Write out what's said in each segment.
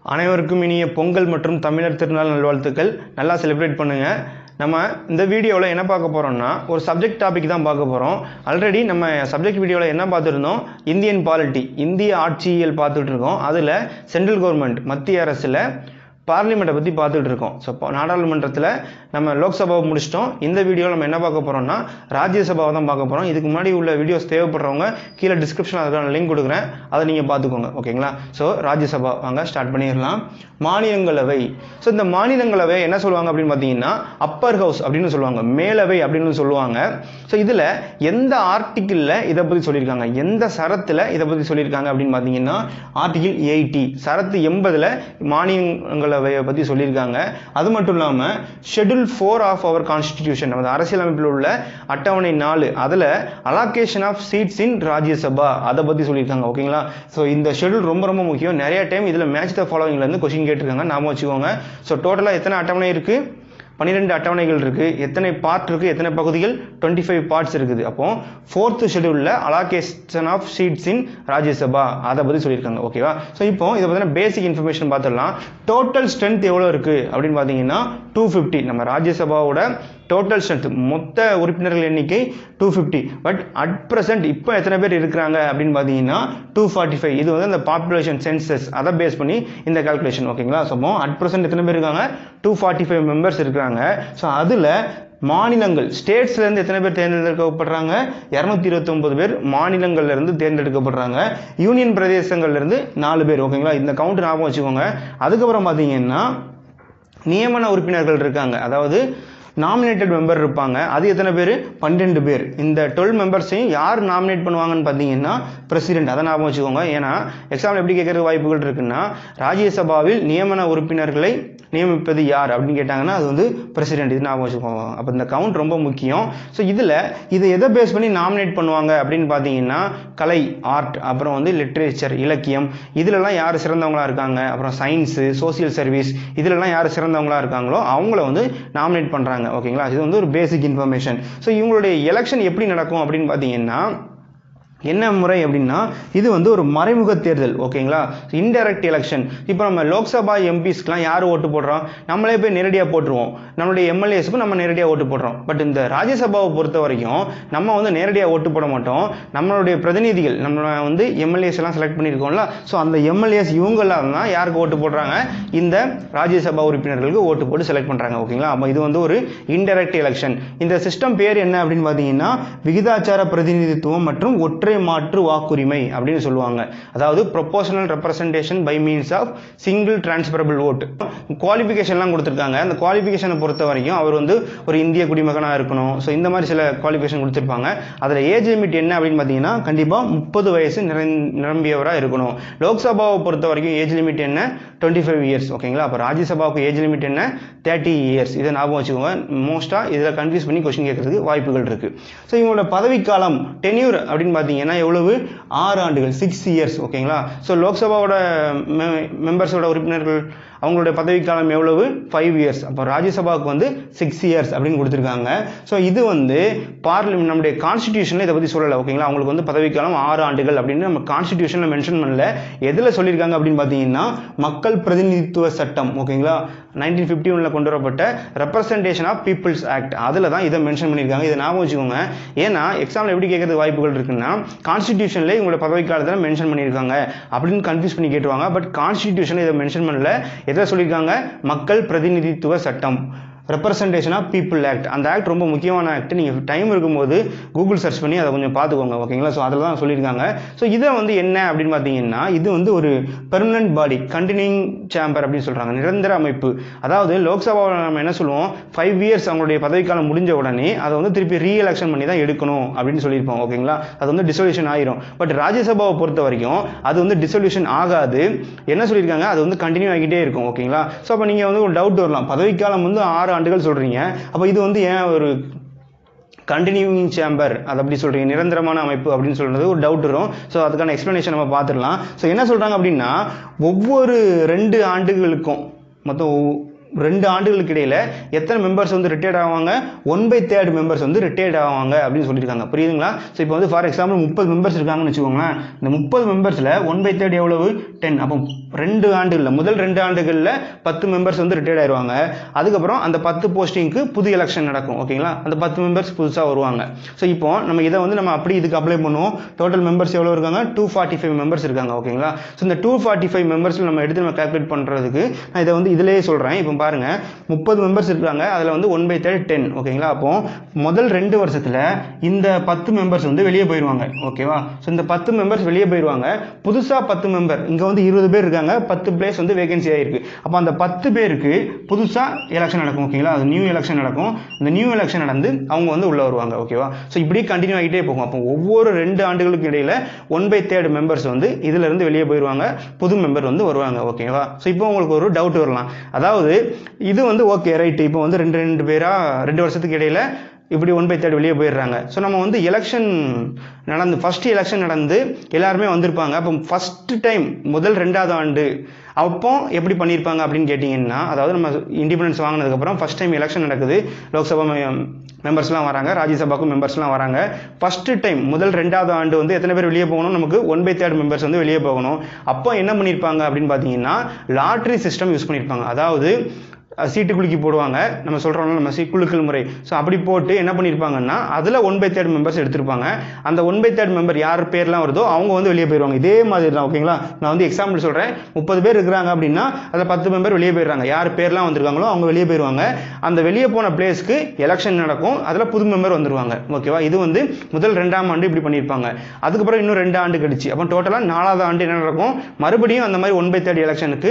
அனைவருக்கும் இனிய பொங்கல் மற்றும் தமிழர் திருநாள் நல்வாழ்த்துக்கள் நல்லா செலிப்ரேட் பண்ணுங்கள் நம்ம இந்த வீடியோவில் என்ன பார்க்க போகிறோம்னா ஒரு சப்ஜெக்ட் டாபிக் தான் பார்க்க போகிறோம் ஆல்ரெடி நம்ம சப்ஜெக்ட் வீடியோவில் என்ன பார்த்துருந்தோம் இந்தியன் பாலிட்டி இந்திய ஆட்சியியல் பார்த்துட்டு இருக்கோம் அதில் சென்ட்ரல் கவர்மெண்ட் மத்திய அரசில் பார்லிமெண்ட்டை பற்றி பார்த்துட்டு இருக்கோம் ஸோ நாடாளுமன்றத்தில் நம்ம லோக்சபாவை முடிச்சிட்டோம் இந்த வீடியோவில் நம்ம என்ன பார்க்க போகிறோம்னா ராஜ்யசபாவை தான் பார்க்க போகிறோம் இதுக்கு முன்னாடி உள்ள வீடியோஸ் தேவைப்படுறவங்க கீழே டிஸ்கிரிப்ஷன் அதுக்கான லிங்க் கொடுக்குறேன் அதை நீங்கள் பார்த்துக்கோங்க ஓகேங்களா ஸோ ராஜ்யசபா வாங்க ஸ்டார்ட் பண்ணிடலாம் மாநிலங்களவை ஸோ இந்த மாநிலங்களவை என்ன சொல்லுவாங்க அப்படின்னு பார்த்தீங்கன்னா அப்பர் ஹவுஸ் அப்படின்னு சொல்லுவாங்க மேலவை அப்படின்னு சொல்லுவாங்க ஸோ இதில் எந்த ஆர்டிக்கிளில் இதை பற்றி சொல்லியிருக்காங்க எந்த சரத்தில் இதை பற்றி சொல்லியிருக்காங்க அப்படின்னு பார்த்தீங்கன்னா ஆர்டிகிள் எயிட்டி சரத்து எண்பதில் மாநிலங்களவையை பற்றி சொல்லியிருக்காங்க அது மட்டும் இல்லாமல் schedule four of our constitution நமது அரசியலமைப்பில் உள்ள அட்டவணை நாலு அதில் allocation of seats in Rajya Sabha அதை பற்றி சொல்லியிருக்காங்க ஓகேங்களா ஸோ இந்த ஷெட்யூல் ரொம்ப ரொம்ப முக்கியம் நிறைய டைம் இதில் மேட்ச் த ஃபாலோவிங்லேருந்து கொஸ்டின் கேட்டிருக்காங்க நாம வச்சுக்கோங்க ஸோ டோட்டலாக எத்தனை அட்டவணை இருக்குது பன்னிரெண்டு அட்டவணைகள் இருக்குது எத்தனை பார்ட் இருக்குது எத்தனை பகுதிகள் டுவெண்ட்டி ஃபைவ் பார்ட்ஸ் இருக்குது அப்போ ஃபோர்த் ஷெடியூலில் allocation of seats in Rajya Sabha அதை பற்றி சொல்லியிருக்காங்க ஓகேவா ஸோ இப்போ இதை பற்றின பேசிக் இன்ஃபர்மேஷன் பார்த்துடலாம் டோட்டல் ஸ்ட்ரென்த் எவ்வளோ இருக்குது அப்படின்னு பார்த்தீங்கன்னா டூ ஃபிஃப்டி நம்ம ராஜ்யசபாவோட டோட்டல் ஸ்ட்ரென்த் மொத்த உறுப்பினர்கள் எண்ணிக்கை two fifty but at present இப்போ எத்தனை பேர் இருக்கிறாங்க அப்படின்னு பார்த்தீங்கன்னா டூ ஃபார்ட்டி ஃபைவ் இது வந்து அந்த பாப்புலேஷன் சென்சஸ் அதை பேஸ் பண்ணி இந்த கால்குலேஷன் ஓகேங்களா ஸோ அட் ப்ரெசென்ட் எத்தனை பேர் இருக்காங்க டூ ஃபார்ட்டி ஃபைவ் மெம்பர்ஸ் இருக்கிறாங்க ஸோ அதில் மாநிலங்கள் ஸ்டேட்ஸ்லேருந்து எத்தனை பேர் தேர்ந்தெடுக்கப்படுறாங்க இரநூத்தி இருபத்தொம்பது பேர் மாநிலங்கள்லேருந்து தேர்ந்தெடுக்கப்படுறாங்க யூனியன் பிரதேசங்கள்லேருந்து நாலு பேர் ஓகேங்களா இந்த கவுண்ட் ஞாபகம் வச்சுக்கோங்க அதுக்கப்புறம் பார்த்தீங்கன்னா நியமன உறுப்பினர்கள் இருக்காங்க அதாவது நாமினேட்டட் மெம்பர் இருப்பாங்க அது எத்தனை பேர் பன்னெண்டு பேர் இந்த டுவெல் மெம்பர்ஸையும் யார் நாமினேட் பண்ணுவாங்கன்னு பார்த்தீங்கன்னா பிரசிடென்ட் அதை ஞாபகம் வச்சுக்கோங்க ஏன்னா எக்ஸாம்பிள் எப்படி கேட்கறதுக்கு வாய்ப்புகள் இருக்குன்னா ராஜ்யசபாவில் நியமன உறுப்பினர்களை நியமிப்பது யார் அப்படின்னு கேட்டாங்கன்னா அது வந்து பிரசிடென்ட் இது ஞாபகம் வச்சுக்கோங்க அப்போ இந்த கவுண்ட் ரொம்ப முக்கியம் ஸோ இதில் இதை எதை பேஸ் பண்ணி நாமினேட் பண்ணுவாங்க அப்படின்னு பார்த்தீங்கன்னா கலை ஆர்ட் அப்புறம் வந்து லிட்ரேச்சர் இலக்கியம் இதிலெல்லாம் யார் சிறந்தவங்களா இருக்காங்க அப்புறம் சயின்ஸு சோசியல் சர்வீஸ் இதிலெல்லாம் யார் சிறந்தவங்களா இருக்காங்களோ அவங்கள வந்து நாமினேட் பண்ணுறாங்க ஓகேங்களா இது வந்து ஒரு பேசிக் இன்ஃபர்மேஷன் ஸோ இவங்களுடைய எலெக்ஷன் எப்படி நடக்கும் அப்படின்னு பார்த்தீங்கன்னா என்ன முறை அப்படின்னா இது வந்து ஒரு மறைமுக தேர்தல் ஓகேங்களா இன்டைரக்ட் எலெக்ஷன் இப்போ நம்ம லோக்சபா எம்பிஸ்க்குலாம் யார் ஓட்டு போடுறோம் நம்மளே போய் நேரடியாக போட்டுருவோம் நம்மளுடைய எம்எல்ஏஸுக்கும் நம்ம நேரடியாக ஓட்டு போடுறோம் பட் இந்த ராஜ்யசபாவை பொறுத்த வரைக்கும் நம்ம வந்து நேரடியாக ஓட்டு போட மாட்டோம் நம்மளுடைய பிரதிநிதிகள் நம்ம வந்து எம்எல்ஏஸ் எல்லாம் செலக்ட் பண்ணியிருக்கோம்ல ஸோ அந்த எம்எல்ஏஸ் இவங்களாம் தான் யாருக்கு ஓட்டு போடுறாங்க இந்த ராஜ்யசபா உறுப்பினர்களுக்கு ஓட்டு போட்டு செலக்ட் பண்ணுறாங்க ஓகேங்களா அப்போ இது வந்து ஒரு இன்டைரக்ட் எலெக்ஷன் இந்த சிஸ்டம் பேர் என்ன அப்படின்னு பார்த்தீங்கன்னா விகிதாச்சார பிரதிநிதித்துவம் மற்றும் ஒற்றை ஒற்றை மாற்று வாக்குரிமை அப்படின்னு சொல்லுவாங்க அதாவது proportional representation by means of single transferable vote குவாலிஃபிகேஷன்லாம் கொடுத்துருக்காங்க அந்த குவாலிஃபிகேஷனை பொறுத்த வரைக்கும் அவர் வந்து ஒரு இந்திய குடிமகனாக இருக்கணும் ஸோ இந்த மாதிரி சில குவாலிஃபிகேஷன் கொடுத்துருப்பாங்க அதில் ஏஜ் லிமிட் என்ன அப்படின்னு பார்த்தீங்கன்னா கண்டிப்பாக முப்பது வயசு நிரம்பியவராக இருக்கணும் லோக்சபாவை பொறுத்த வரைக்கும் ஏஜ் லிமிட் என்ன டுவெண்ட்டி ஃபைவ் இயர்ஸ் ஓகேங்களா அப்போ ராஜ்யசபாவுக்கு ஏஜ் லிமிட் என்ன தேர்ட்டி இயர்ஸ் இதை ஞாபகம் வச்சுக்கோங்க மோஸ்ட்டாக இதில் கன்ஃபியூஸ் பண்ணி கொஸ்டின் கேட்கறதுக்கு வாய்ப்புகள் இருக்குது ஸோ இவங்களோட பதவிக்காலம் டென்யூர் அப்படின்னு பார்த்தீங்கன்னா எவ்வளவு ஆறு ஆண்டுகள் சிக்ஸ் இயர்ஸ் ஓகேங்களா ஸோ லோக்சபாவோட மெம்பர்ஸோட உறுப்பினர்கள் அவங்களுடைய பதவிக்காலம் எவ்வளவு ஃபைவ் இயர்ஸ் அப்போ ராஜ்யசபாவுக்கு வந்து சிக்ஸ் இயர்ஸ் அப்படின்னு கொடுத்துருக்காங்க ஸோ இது வந்து பார்லிமெண்ட் நம்முடைய கான்ஸ்டியூஷனில் இதை பற்றி சொல்லலை ஓகேங்களா அவங்களுக்கு வந்து பதவிக்காலம் ஆறு ஆண்டுகள் அப்படின்னு நம்ம கான்ஸ்டியூஷனில் மென்ஷன் பண்ணல எதில் சொல்லியிருக்காங்க அப்படின்னு பார்த்தீங்கன்னா மக்கள் பிரதிநிதித்துவ சட்டம் ஓகேங்களா நைன்டீன் ஃபிஃப்டி ஒனில் கொண்டு வரப்பட்ட ரெப்ரசன்டேஷன் ஆஃப் பீப்புள்ஸ் ஆக்ட் அதில் தான் இதை மென்ஷன் பண்ணியிருக்காங்க இதை ஞாபகம் வச்சுக்கோங்க ஏன்னா எக்ஸாமில் எப்படி கேட்கறது வாய்ப்புகள் இருக்குன்னா கான்ஸ்டியூஷனில் உங்களோட பதவிக்காலத்தில் மென்ஷன் பண்ணியிருக்காங்க அப்படின்னு கன்ஃபியூஸ் பண்ணி கேட்டுவாங்க பட் கான்ஸ்டியூஷனில் இதை மென்ஷன் பண்ணல எதை சொல்லியிருக்காங்க மக்கள் பிரதிநிதித்துவ சட்டம் ரெப்ரசன்டேஷன் ஆஃப் பீப்புள் ஆக்ட் அந்த ஆக்ட் ரொம்ப முக்கியமான ஆக்ட் நீங்கள் டைம் இருக்கும்போது கூகுள் சர்ச் பண்ணி அதை கொஞ்சம் பார்த்துக்கோங்க ஓகேங்களா ஸோ அதில் தான் சொல்லியிருக்காங்க ஸோ இதை வந்து என்ன அப்படின்னு பார்த்தீங்கன்னா இது வந்து ஒரு பெர்மனன்ட் பாடி கண்டினியூங் சேம்பர் அப்படின்னு சொல்கிறாங்க நிரந்தர அமைப்பு அதாவது லோக்சபாவில் நம்ம என்ன சொல்லுவோம் ஃபைவ் இயர்ஸ் அவங்களுடைய பதவிக்காலம் முடிஞ்ச உடனே அதை வந்து திருப்பி ரீ எலெக்ஷன் பண்ணி தான் எடுக்கணும் அப்படின்னு சொல்லியிருப்போம் ஓகேங்களா அது வந்து டிசொல்யூஷன் ஆயிரும் பட் ராஜ்யசபாவை பொறுத்த வரைக்கும் அது வந்து டிசொல்யூஷன் ஆகாது என்ன சொல்லியிருக்காங்க அது வந்து கண்டினியூ ஆகிட்டே இருக்கும் ஓகேங்களா ஸோ அப்போ நீங்கள் வந்து ஒரு டவுட் வரலாம் பதவிக்காலம் வந்து ஆறு ஆண்டுகள் சொல்கிறீங்க அப்போ இது வந்து ஏன் ஒரு கண்டினியூவிங் சேம்பர் அது அப்படி சொல்கிறீங்க நிரந்தரமான அமைப்பு அப்படின்னு சொல்கிறது ஒரு டவுட் வரும் ஸோ அதுக்கான எக்ஸ்ப்ளனேஷன் நம்ம பார்த்துடலாம் ஸோ என்ன சொல்கிறாங்க அப்படின்னா ஒவ்வொரு ரெண்டு ஆண்டுகளுக்கும் மொத்தம் ரெண்டு ஆண்டுகளுக்கு இடையில எத்தனை மெம்பர்ஸ் வந்து ரிட்டையர்ட் ஆவாங்க ஒன் பை தேர்ட் மெம்பர்ஸ் வந்து ரிட்டையர்ட் ஆவாங்க அப்படின்னு சொல்லியிருக்காங்க புரியுதுங்களா ஸோ இப்போ வந்து ஃபார் எக்ஸாம்பிள் முப்பது மெம்பர்ஸ் இருக்காங்கன்னு வச்சுக்கோங்களேன் இந்த முப்பது மெம்பர்ஸில் ஒன் பை தேர்ட் எவ்வளவு டென் அப்போ ரெண்டு ஆண்டுகளில் முதல் ரெண்டு ஆண்டுகளில் பத்து மெம்பர்ஸ் வந்து ரிட்டையர்ட் ஆயிடுவாங்க அதுக்கப்புறம் அந்த பத்து போஸ்டிங்க்கு புது எலெக்ஷன் நடக்கும் ஓகேங்களா அந்த பத்து மெம்பர்ஸ் புதுசாக வருவாங்க ஸோ இப்போ நம்ம இதை வந்து நம்ம அப்படி இதுக்கு அப்ளை பண்ணுவோம் டோட்டல் மெம்பர்ஸ் எவ்வளோ இருக்காங்க டூ ஃபார்ட்டி ஃபைவ் மெம்பர்ஸ் இருக்காங்க ஓகேங்களா ஸோ இந்த டூ ஃபார்ட்டி ஃபைவ் மெம்பர்ஸில் நம்ம எடுத்து நம்ம கால்குலேட் பண்ணுறதுக்கு நான் இதை வந்து இதிலேயே சொல்கிறேன் இப்போ பாருங்கள் முப்பது மெம்பர்ஸ் இருக்காங்க அதில் வந்து ஒன் பை தேர்ட் டென் ஓகேங்களா அப்போ முதல் ரெண்டு வருஷத்தில் இந்த பத்து மெம்பர்ஸ் வந்து வெளியே போயிடுவாங்க ஓகேவா ஸோ இந்த பத்து மெம்பர்ஸ் வெளியே போயிடுவாங்க புதுசாக பத்து மெம்பர் இங்கே வந்து இருபது பேர் இருக்காங்க பத்து பிளேஸ் வந்து வேகன்சி ஆயிருக்கு அப்போ அந்த பத்து பேருக்கு புதுசாக எலெக்ஷன் நடக்கும் ஓகேங்களா அது நியூ எலெக்ஷன் நடக்கும் இந்த நியூ எலெக்ஷன் நடந்து அவங்க வந்து உள்ளே வருவாங்க ஓகேவா ஸோ இப்படியே கண்டினியூ ஆகிட்டே போகும் அப்போ ஒவ்வொரு ரெண்டு ஆண்டுகளுக்கு இடையில ஒன் பை தேர்ட் மெம்பர்ஸ் வந்து இதுல இருந்து வெளியே போயிடுவாங்க புது மெம்பர் வந்து வருவாங்க ஓகேவா ஸோ இப்போ உங்களுக்கு ஒரு டவுட் வரலாம் அதாவது இது வந்து ஓகே ரைட் இப்போ வந்து ரெண்டு ரெண்டு பேரா ரெண்டு வருஷத்துக்கு இடையில இப்படி ஒன் பை தேர்ட் வெளியே போயிடுறாங்க ஸோ நம்ம வந்து எலெக்ஷன் நடந்து ஃபர்ஸ்ட் எலெக்ஷன் நடந்து எல்லாருமே வந்திருப்பாங்க அப்போ ஃபர்ஸ்ட் டைம் முதல் ரெண்டாவது ஆண்டு அப்போ எப்படி பண்ணியிருப்பாங்க அப்படின்னு கேட்டிங்கன்னா அதாவது நம்ம இண்டிபெண்டன்ஸ் வாங்கினதுக்கப்புறம் ஃபர்ஸ்ட் டைம் எலெக்ஷன் நடக்குது லோக்சபா மெம்பர்ஸ்லாம் வராங்க ராஜ்யசபாக்கும் மெம்பர்ஸ்லாம் வராங்க ஃபர்ஸ்ட் டைம் முதல் ரெண்டாவது ஆண்டு வந்து எத்தனை பேர் வெளியே போகணும் நமக்கு ஒன் பை தேர்ட் மெம்பர்ஸ் வந்து வெளியே போகணும் அப்போ என்ன பண்ணியிருப்பாங்க அப்படின்னு பார்த்தீங்கன்னா லாட்ரி சிஸ்டம் யூஸ் பண்ணியிருப்பாங்க அதாவது சீட்டு குலுக்கி போடுவாங்க நம்ம சொல்கிறோம்ல நம்ம சீ குலுக்கல் முறை ஸோ அப்படி போட்டு என்ன பண்ணியிருப்பாங்கன்னா அதில் ஒன் பை தேர்ட் மெம்பர்ஸ் எடுத்திருப்பாங்க அந்த ஒன் பை தேர்ட் மெம்பர் யார் பேர்லாம் வருதோ அவங்க வந்து வெளியே போயிடுவாங்க இதே மாதிரி தான் ஓகேங்களா நான் வந்து எக்ஸாம்பிள் சொல்கிறேன் முப்பது பேர் இருக்கிறாங்க அப்படின்னா அதில் பத்து மெம்பர் வெளியே போயிடுறாங்க யார் பேர்லாம் வந்திருக்காங்களோ அவங்க வெளியே போயிடுவாங்க அந்த வெளியே போன பிளேஸ்க்கு எலெக்ஷன் நடக்கும் அதில் புது மெம்பர் வந்துருவாங்க ஓகேவா இது வந்து முதல் ரெண்டாம் ஆண்டு இப்படி பண்ணியிருப்பாங்க அதுக்கப்புறம் இன்னும் ரெண்டு ஆண்டு கழிச்சு அப்போ டோட்டலாக நாலாவது ஆண்டு என்ன நடக்கும் மறுபடியும் அந்த மாதிரி ஒன் பை தேர்ட் எலெக்ஷனுக்கு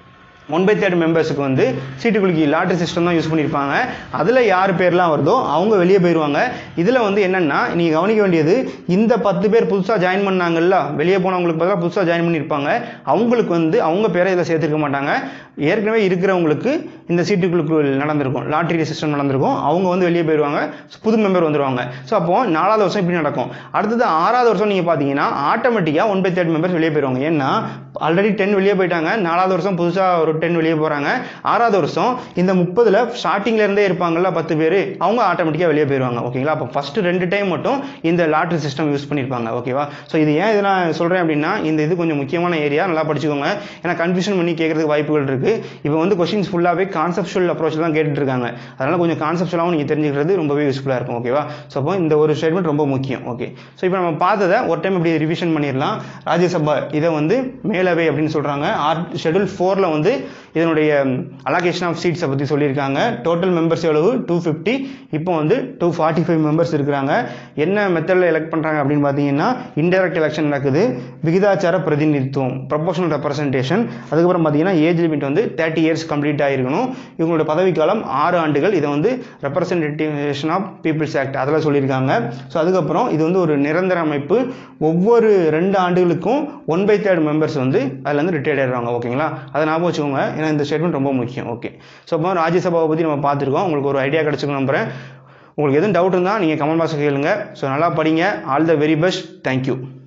ஒன் பை தேர்ட் மெம்பர்ஸுக்கு வந்து சீட்டு குலுக்கி லாட்ரி சிஸ்டம் தான் யூஸ் பண்ணியிருப்பாங்க அதில் யார் பேர்லாம் வருதோ அவங்க வெளியே போயிடுவாங்க இதில் வந்து என்னென்னா நீங்கள் கவனிக்க வேண்டியது இந்த பத்து பேர் புதுசாக ஜாயின் பண்ணாங்கல்ல வெளியே போனவங்களுக்கு பதிலாக புதுசாக ஜாயின் பண்ணியிருப்பாங்க அவங்களுக்கு வந்து அவங்க பேரை இதில் சேர்த்துருக்க மாட்டாங்க ஏற்கனவே இருக்கிறவங்களுக்கு இந்த சீட்டு குலுக்கு நடந்திருக்கும் லாட்ரி சிஸ்டம் நடந்திருக்கும் அவங்க வந்து வெளியே போயிடுவாங்க புது மெம்பர் வந்துருவாங்க ஸோ அப்போ நாலாவது வருஷம் இப்படி நடக்கும் அடுத்தது ஆறாவது வருஷம் நீங்கள் பார்த்தீங்கன்னா ஆட்டோமேட்டிக்காக ஒன் பை தேர்ட் மெம்பர்ஸ் வெளியே போயிடுவாங்க ஏன்னா ஆல்ரெடி டென் வெளியே போயிட்டாங்க நாலாவது வருஷம் புதுசாக ஒரு டென் வெளியே போகிறாங்க ஆறாவது வருஷம் இந்த முப்பதில் ஸ்டார்டிங்ல இருந்தே இருப்பாங்கல்ல பத்து பேர் அவங்க ஆட்டோமேட்டிக்காக வெளியே போயிடுவாங்க ஓகேங்களா அப்போ ஃபர்ஸ்ட் ரெண்டு டைம் மட்டும் இந்த லாட்ரி சிஸ்டம் யூஸ் பண்ணியிருப்பாங்க ஓகேவா ஸோ இது ஏன் இதை நான் சொல்கிறேன் அப்படின்னா இந்த இது கொஞ்சம் முக்கியமான ஏரியா நல்லா படிச்சுக்கோங்க ஏன்னா கன்ஃபியூஷன் பண்ணி கேட்கறதுக்கு வாய்ப்புகள் இருக்குது இப்போ வந்து கொஸ்டின்ஸ் ஃபுல்லாகவே கான்செப்ஷுவல் அப்ரோச்சில் தான் கேட்டுட்டு இருக்காங்க அதனால் கொஞ்சம் கான்செப்ஷுவலாகவும் நீங்கள் தெரிஞ்சுக்கிறது ரொம்பவே யூஸ்ஃபுல்லாக இருக்கும் ஓகேவா ஸோ அப்போ இந்த ஒரு ஸ்டேட்மெண்ட் ரொம்ப முக்கியம் ஓகே ஸோ இப்போ நம்ம பார்த்ததை ஒரு டைம் இப்படி ரிவிஷன் பண்ணிடலாம் ராஜ்யசபா இதை வந்து மேலவை அப்படின்னு சொல்கிறாங்க ஆர் ஷெடியூல் ஃபோரில் வந்து இதனுடைய அலோகேஷன் ஆஃப் சீட்ஸை பற்றி சொல்லியிருக்காங்க டோட்டல் மெம்பர்ஸ் எவ்வளவு டூ ஃபிஃப்டி இப்போ வந்து டூ ஃபார்ட்டி ஃபைவ் மெம்பர்ஸ் இருக்கிறாங்க என்ன மெத்தடில் எலெக்ட் பண்ணுறாங்க அப்படின்னு பார்த்தீங்கன்னா இன்டெரக்ட் எலெக்ஷன் நடக்குது விகிதாச்சார பிரதிநிதித்துவம் ப்ரொபோஷனல் ரெப்ரசன்டேஷன் அதுக்கப்புறம் பார்த்தீங்கன்னா ஏஜ் லிமிட் வந்து தேர்ட்டி இயர்ஸ் கம்ப்ளீட் ஆகிருக்கணும் இவங்களோட பதவிக்காலம் ஆறு ஆண்டுகள் இதை வந்து ரெப்ரசன்டேஷன் ஆஃப் பீப்புள்ஸ் ஆக்ட் அதில் சொல்லியிருக்காங்க ஸோ அதுக்கப்புறம் இது வந்து ஒரு நிரந்தர அமைப்பு ஒவ்வொரு ரெண்டு ஆண்டுகளுக்கும் ஒன் பை தேர்ட் மெம்பர்ஸ் வந்து அதில் வந்து ரிட்டையர்ட் ஆயிடுவாங்க ஓகேங்களா அதை ஞாபகம் வச்சுக்கோங்க ஏன்னா இந்த ஸ்டேட்மெண்ட் ரொம்ப முக்கியம் ஓகே ஸோ அப்போ ராஜ்யசபாவை பற்றி நம்ம பார்த்துருக்கோம் உங்களுக்கு ஒரு ஐடியா கிடச்சிருக்கும் நம்புறேன் உங்களுக்கு எதுவும் டவுட் இருந்தால் நீங்கள் கமெண்ட் பாக்ஸில் கேளுங்க ஸோ நல்லா படிங்க all the very best thank you